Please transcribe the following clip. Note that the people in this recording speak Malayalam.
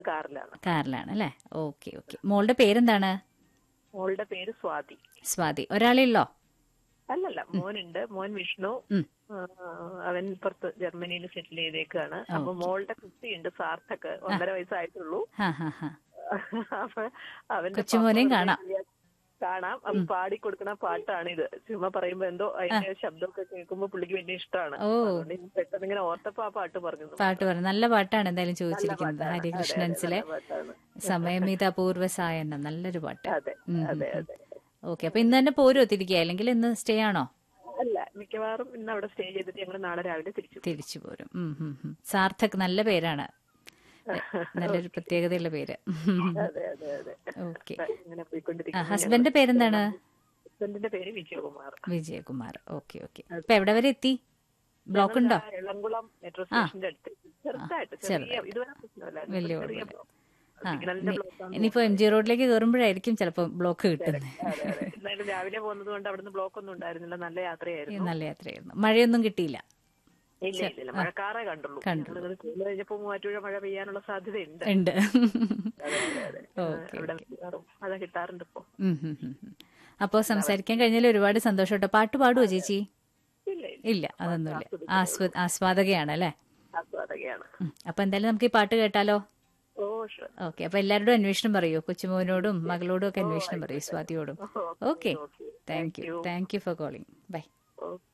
കാറിലാണ് കാറിലാണ് അല്ലേ ഓക്കെ ഓക്കെ മോളുടെ പേരെന്താണ് മോളുടെ പേര് സ്വാതി സ്വാതി ഒരാളേ ഉള്ളോ അല്ലല്ല മോനുണ്ട് മോൻ വിഷ്ണു ഉം. ആ, അവൻ പുറത്ത് ജർമ്മനിയിൽ സെറ്റിൽ ചെയ്തേക്കാണ് അപ്പൊ മോളുടെ കുട്ടിയുണ്ട് സാർത്ഥക്ക് ഒന്നര വയസ്സായിട്ടുള്ളൂ ഹാ ഹാ ഹാ അപ്പൊ അവന്റെ കൊച്ചുമോനെയും പപ്പ കാണാം. വലിയ- കാണാം അപ്പൊ പാടി കൊടുക്കുന്ന പാട്ടാണിത് ചുമ്മാ പറയുമ്പോ എന്തോ അതിന്റെ ശബ്ദമൊക്കെ കേൾക്കുമ്പോ പുള്ളിക്ക് വലിയ ഇഷ്ടമാണ് ഓ. അതുകൊണ്ട് എനിക്ക് പെട്ടെന്ന് ഇങ്ങനെ ഓർത്തപ്പോ ആ പാട്ട് പറഞ്ഞു പാട്ട് പറഞ്ഞു നല്ല പാട്ടാണ് എന്തായാലും ചോദിച്ചിരിക്കുന്നത് ഹരികൃഷ്ണൻസിലെ പാട്ടാണ് സമയമിത അപൂർവ സായനം നല്ലൊരു പാട്ട് അതെ ഉം, അതെ ഉം, അതെ ഓക്കെ അപ്പൊ ഇന്ന് തന്നെ പോരോ തിരികെ അല്ലെങ്കിൽ ഇന്ന് സ്റ്റേ ആണോ അല്ല മിക്കവാറും ഇന്ന് അവിടെ സ്റ്റേ ചെയ്തിട്ട് ഞങ്ങൾ നാളെ രാവിലെ തിരിച്ചു പോകും. തിരിച്ചു പോരും ഉം, ഉം, ഉം. സാർത്ഥക് നല്ല പേരാണ് നല്ലൊരു പ്രത്യേകതയുള്ള പേര് അതെ അതെ അതെ ഓക്കെ അപ്പൊ ഇങ്ങനെ പോയിക്കൊണ്ടിരിക്കുന്നു ഹസ്ബൻഡിന്റെ പേരെന്താണ് ഹസ്ബൻഡിന്റെ പേര് വിജയകുമാർ വിജയകുമാർ ഓക്കെ ഓക്കെ ഇപ്പൊ എവിടെ വരെ എത്തി ബ്ലോക്ക് ഉണ്ടോ ആ, എളംകുളം മെട്രോ സ്റ്റേഷന്റെ അടുത്ത് ചെറുതായിട്ട് ചെറിയ ഇതുവരെ പ്രശ്നമില്ലായിരുന്നു. വലിയ ചെറിയ കുഴപ്പമില്ല. block. ആ സിഗ്നലിന്റെ ഇനി- block ആണ്. ഇനിയിപ്പോ എം ജി റോഡിലേക്ക് കയറുമ്പോഴായിരിക്കും ചിലപ്പോ ബ്ലോക്ക് കിട്ടുന്നത് അതെ അതെ എന്തായാലും രാവിലെ പോകുന്നത് കൊണ്ട് അവിടുന്ന് ബ്ലോക്ക് ഒന്നും ഉണ്ടായിരുന്നില്ല നല്ല യാത്രയായിരുന്നു നല്ല യാത്രയായിരുന്നു മഴയൊന്നും കിട്ടിയില്ല ഇല്ല ഇല്ല ഇല്ല മഴക്കാറേ കണ്ടുള്ളൂ ഞങ്ങളിങ്ങനെ സ്കൂളിൽ കഴിഞ്ഞപ്പോ മൂവാറ്റുപുഴ മഴ പെയ്യാനുള്ള സാധ്യതയുണ്ട് ഉണ്ട് അതെ അതെ അതെ ഓക്കെ അവിടെ മിക്കവാറും മഴ കിട്ടാറുണ്ട് ഇപ്പൊ അപ്പോ സംസാരിക്കാൻ കഴിഞ്ഞാൽ ഒരുപാട് സന്തോഷം കേട്ടോ പാട്ട് പാടുവോ ചേച്ചി ഇല്ല ഇല്ല ഇല്ല അതൊന്നുമില്ല ആസ്വ ആസ്വാദകയാണ് അല്ലേ ആസ്വാദകയാണ് ഉം. അപ്പൊ എന്തായാലും നമുക്ക് ഈ പാട്ട് കേട്ടാലോ ഓ ഷുവർ ഓക്കെ അപ്പൊ എല്ലാവരോടും അന്വേഷണം പറയൂ കൊച്ചുമോനോടും മകളോടും ഒക്കെ അന്വേഷണം പറയൂ സ്വാതിയോടും okay thank you thank you for calling bye okay